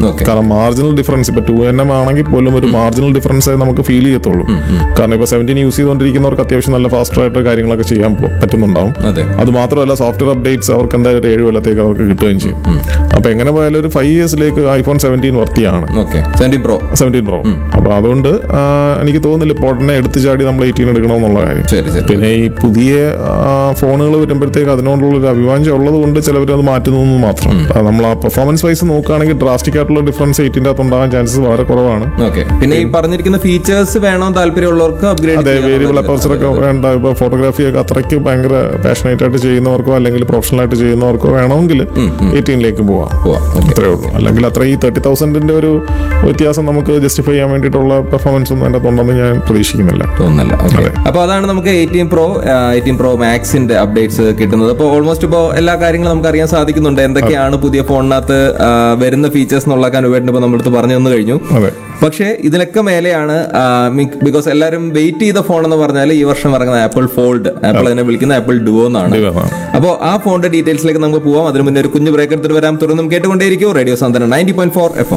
Okay. കാരണം marginal difference ഇപ്പൊ two N M ആണെങ്കിൽ പോലും ഒരു മാർജിനൽ ഡിഫറൻസ് നമുക്ക് ഫീൽ ചെയ്യത്തുള്ളൂ കാരണം ഇപ്പൊ സെവൻറ്റീൻ യൂസ് ചെയ്തുകൊണ്ടിരിക്കുന്നവർക്ക് അത്യാവശ്യം നല്ല ഫാസ്റ്റർ ആയിട്ട് കാര്യങ്ങളൊക്കെ ചെയ്യാൻ പോ- പറ്റുന്നുണ്ടാവും അതെ അത് മാത്രമല്ല സോഫ്റ്റ്വെയർ അപ്ഡേറ്റ്സ് അവർക്ക് എന്തായാലും ഒരു ഏഴ് കൊല്ലത്തേക്ക് അവർക്ക് കിട്ടുകയും ചെയ്യും അപ്പൊ എങ്ങനെ പോയാലും ഒരു ഫൈവ് ഇയേഴ്സിലേക്ക് ഐഫോൺ സെവൻറ്റീൻ വർത്തിയാണ് okay seventeen pro seventeen pro അപ്പൊ അതുകൊണ്ട് ആ, എനിക്ക് തോന്നുന്നില്ല ഇപ്പോൾ ഉടനെ എടുത്തു ചാടി നമ്മൾ എയ്റ്റീൻ എടുക്കണമെന്നുള്ള കാര്യം ശരി ശരി പിന്നെ ഈ പുതിയ ഫോണുകൾ വരുമ്പോഴത്തേക്ക് അതിനോടുള്ള ഒരു അഭിവാഞ്ചം ഉള്ളത് കൊണ്ട് ചിലവർ അത് മാറ്റുന്നു എന്ന് മാത്രം അത് നമ്മൾ ആ പെർഫോമൻസ് വൈസ് നോക്കുകയാണെങ്കിൽ ഡ്രാസ്റ്റിക് ആയിട്ടുള്ള ഡിഫറൻസ് എയ്റ്റിൻ്റെ അകത്ത് ഉണ്ടാകാൻ ചാൻസസ് വളരെ കുറവാണ് ഓക്കെ പിന്നെ ഈ പറഞ്ഞിരിക്കുന്ന ഫീച്ചേഴ്സ് വേണോ താല്പര്യമുള്ളവർക്ക് അതെ അപ്ഗ്രേഡ് വേരിയബിൾ അപ്പർച്ചറൊക്കെ വേണ്ട ഇപ്പൊ ഫോട്ടോഗ്രാഫി ഒക്കെ അത്രയ്ക്ക് ഭയങ്കര പാഷനേറ്റ് ആയിട്ട് ചെയ്യുന്നവർക്കോ അല്ലെങ്കിൽ പ്രൊഫഷണൽ ആയിട്ട് ചെയ്യുന്നവർക്കോ വേണമെങ്കിൽ എയ്റ്റീനിലേക്ക് പോവാം അത്രേ ഉള്ളൂ അല്ലെങ്കിൽ അത്ര ഈ തേർട്ടി തൗസൻഡിന്റെ ഒരു വ്യത്യാസം നമുക്ക് ജസ്റ്റിഫൈ ചെയ്യാൻ വേണ്ടിയിട്ടുള്ള പെർഫോമൻസ് ഒന്നും അതിൻ്റെ ഉണ്ടെന്ന് ഞാൻ പ്രതീക്ഷിക്കുന്നില്ല തോന്നുന്നില്ല ഓക്കെ അപ്പൊ അതാണ് നമുക്ക് എയ്റ്റീൻ പ്രോ എയ്റ്റീൻ പ്രോ മാക്സിന്റെ അപ്ഡേറ്റ്സ് കിട്ടുന്നത് അപ്പോൾ ഓൾമോസ്റ്റ് ഇപ്പോൾ എല്ലാ കാര്യങ്ങളും നമുക്ക് അറിയാൻ സാധിക്കുന്നുണ്ട് എന്തൊക്കെയാണ് പുതിയ ഫോണിനകത്ത് ആ, വരുന്ന ഫീച്ചേഴ്സ് എന്നുള്ളക്കാൻ ഉപയോഗിച്ചിട്ട് ഇപ്പോൾ നമ്മളടുത്ത് പറഞ്ഞു തന്നു കഴിഞ്ഞു അതെ പക്ഷേ ഇതിനൊക്കെ മേലെയാണ് ബിക്കോസ് എല്ലാവരും വെയിറ്റ് ചെയ്ത ഫോൺ എന്ന് പറഞ്ഞാൽ ഈ വർഷം ഇറങ്ങുന്ന ആപ്പിൾ ഫോൾഡ് ആപ്പിൾ അതിനെ വിളിക്കുന്ന ആപ്പിൾ ഡുവോ എന്നാണ് Duo ആണ്. അപ്പോൾ ആ ഫോണിന്റെ ഡീറ്റെയിൽസിലേക്ക് നമുക്ക് പോവാം അതിന് മുന്നേ ഒരു കുഞ്ഞു ബ്രേക്ക് എടുത്തിട്ട് വരാം തുടർന്നും കേട്ടുകൊണ്ടേയിരിക്കും radio Santhwanam ninety point four F